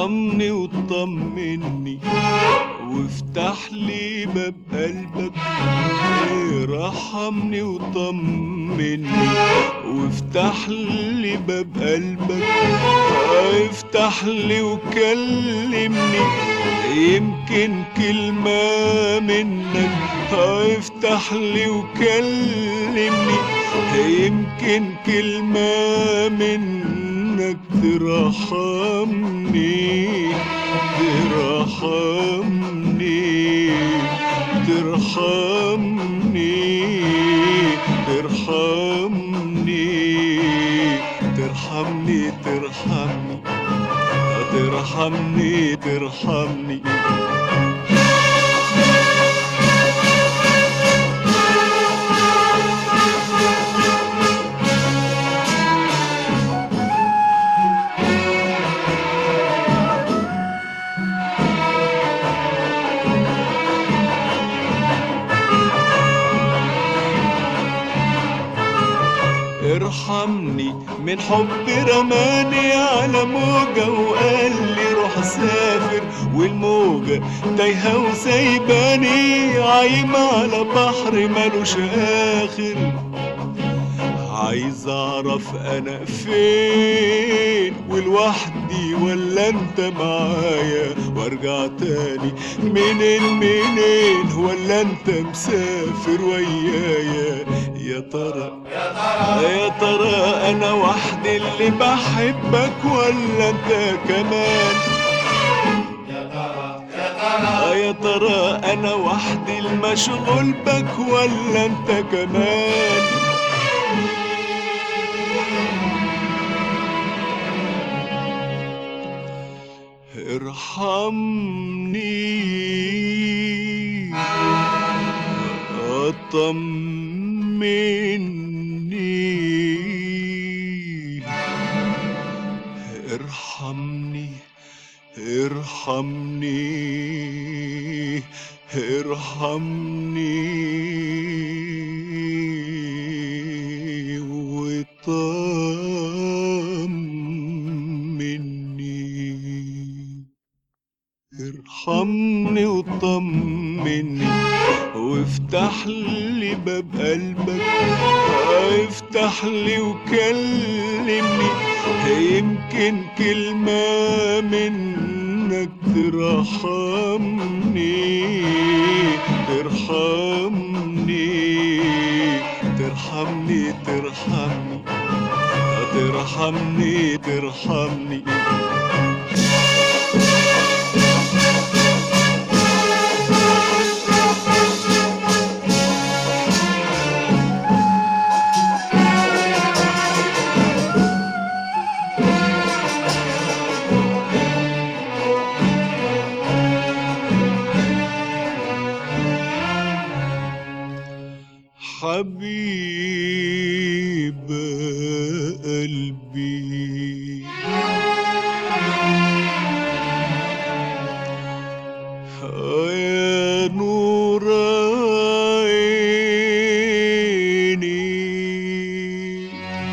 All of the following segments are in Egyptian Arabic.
ارحمني وطمني وافتح لي باب قلبك ارحمني وطمني وافتح لي باب قلبك افتح لي وكلمني يمكن كلمة منك افتح لي وكلمني يمكن كلمة منك ترحمني ترحمني ترحمني ترحمني ترحمني ترحمني ترحمني ترحمني ارحمني من حب رماني على موجة وقال لي روح سافر والموجة تايهة وسايباني عايمة على بحر ملوش آخر عايز اعرف انا فين ولوحدي ولا انت معايا وارجع تاني منين منين ولا انت مسافر ويايا يا ترى يا ترى انا وحدي اللي بحبك ولا انت كمان آه يا ترى انا وحدي المشغول بك ولا انت كمان ارحمني اطمني ارحمني ارحمني ارحمني وطمني ارحمني وطمني وافتح لي باب قلبك افتح لي وكلمني يمكن كلمة منك ترحمني ترحمني ترحمني ترحمني ترحمني ترحمني حبيب قلبي يا نور عيني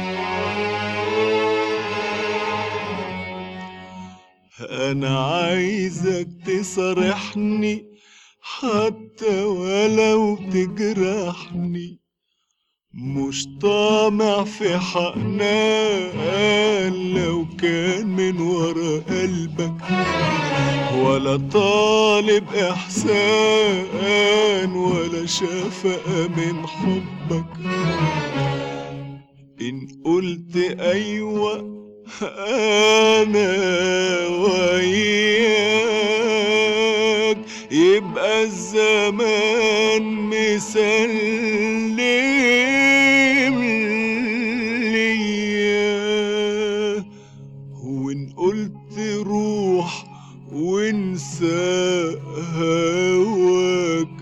انا عايزك تصارحني حتى ولو تجرحني مش طامع في حقنان لو كان من ورا قلبك ولا طالب احسان ولا شفقة من حبك ان قلت ايوه انا وياك يبقى الزمان مسلم ليا وان قلت روح وانسى هواك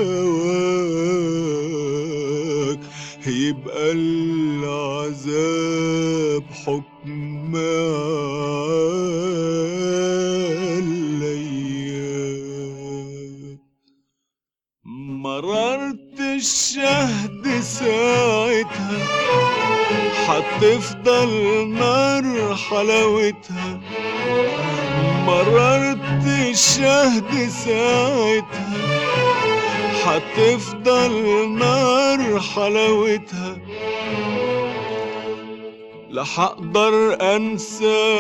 هواك يبقى العذاب حكم عليا مررت الشهد ساعتها حط هتفضل نار حلاوتها مررت الشهد ساعتها هتفضل نار حلاوتها لا حقدر انسى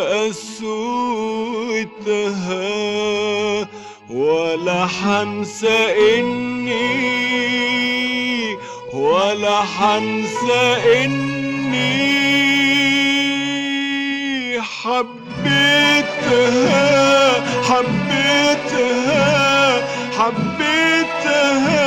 قسوتها ولا حنسى اني ولا حنسى اني حبيتها حبيتها حبيتها